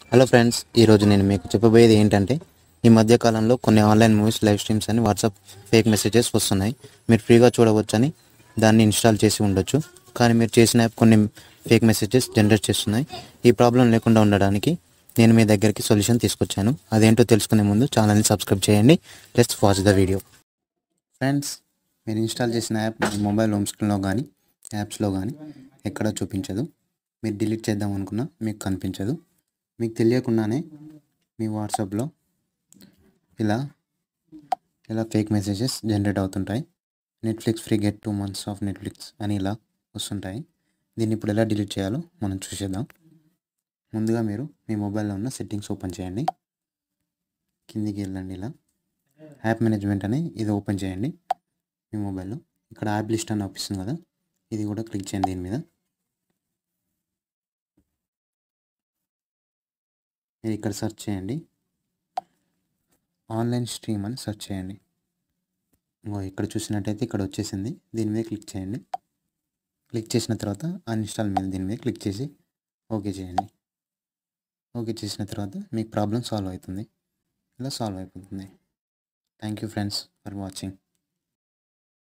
hello friends ఈరోజు నేను మీకు చెప్పబోయేది ఏంటంటే ఈ మధ్య కాలంలో కొన్ని ఆన్లైన్ మూవీస్ లైవ్ స్ట్రీమ్స్ అని వాట్సాప్ ఫేక్ మెసేజెస్ వస్తున్నాయి మీరు ఫ్రీగా చూడవచ్చని దాన్ని ఇన్స్టాల్ చేసి ఉండొచ్చు కానీ మీరు చేసిన యాప్ కొన్ని ఫేక్ మెసేజెస్ జనరేట్ చేస్తున్నాయి ఈ ప్రాబ్లం లేకుండా ఉండడానికి నేను మీ దగ్గరికి సొల్యూషన్ తీసుకొచ్చాను అదేంటో తెలుసుకునే ముందు ఛానల్ని సబ్స్క్రైబ్ చేయండి just watch the video friends మీరు ఇన్స్టాల్ చేసిన యాప్ మీ మొబైల్ హోమ్ స్క్రీన్లో కానీ యాప్స్లో కానీ ఎక్కడ చూపించదు మీరు డిలీట్ చేద్దాం అనుకున్నా మీకు కనిపించదు మీకు తెలియకుండానే మీ వాట్సాప్లో ఇలా ఇలా ఫేక్ మెసేజెస్ జనరేట్ అవుతుంటాయి Netflix free get two months of Netflix అని ఇలా వస్తుంటాయి దీన్ని ఇప్పుడు ఎలా డిలీట్ చేయాలో మనం చూసేద్దాం ముందుగా మీరు మీ మొబైల్లో ఉన్న సెట్టింగ్స్ ఓపెన్ చేయండి కిందికి వెళ్ళండి ఇలా యాప్ మేనేజ్మెంట్ అని ఇది ఓపెన్ చేయండి మీ మొబైల్లో ఇక్కడ యాప్ లిస్ట్ అని ఆపిస్తుంది కదా ఇది కూడా క్లిక్ చేయండి దీని మీద మీరు ఇక్కడ సెర్చ్ చేయండి ఆన్లైన్ స్ట్రీమ్ అని సెర్చ్ చేయండి ఇంకో ఇక్కడ చూసినట్టయితే ఇక్కడ వచ్చేసింది దీని మీద క్లిక్ చేయండి క్లిక్ చేసిన తర్వాత అన్ఇన్స్టాల్ మీద దీని మీద క్లిక్ చేసి ఓకే చేయండి ఓకే చేసిన తర్వాత మీకు ప్రాబ్లం సాల్వ్ అవుతుంది ఇలా సాల్వ్ అయిపోతుంది thank you friends for watching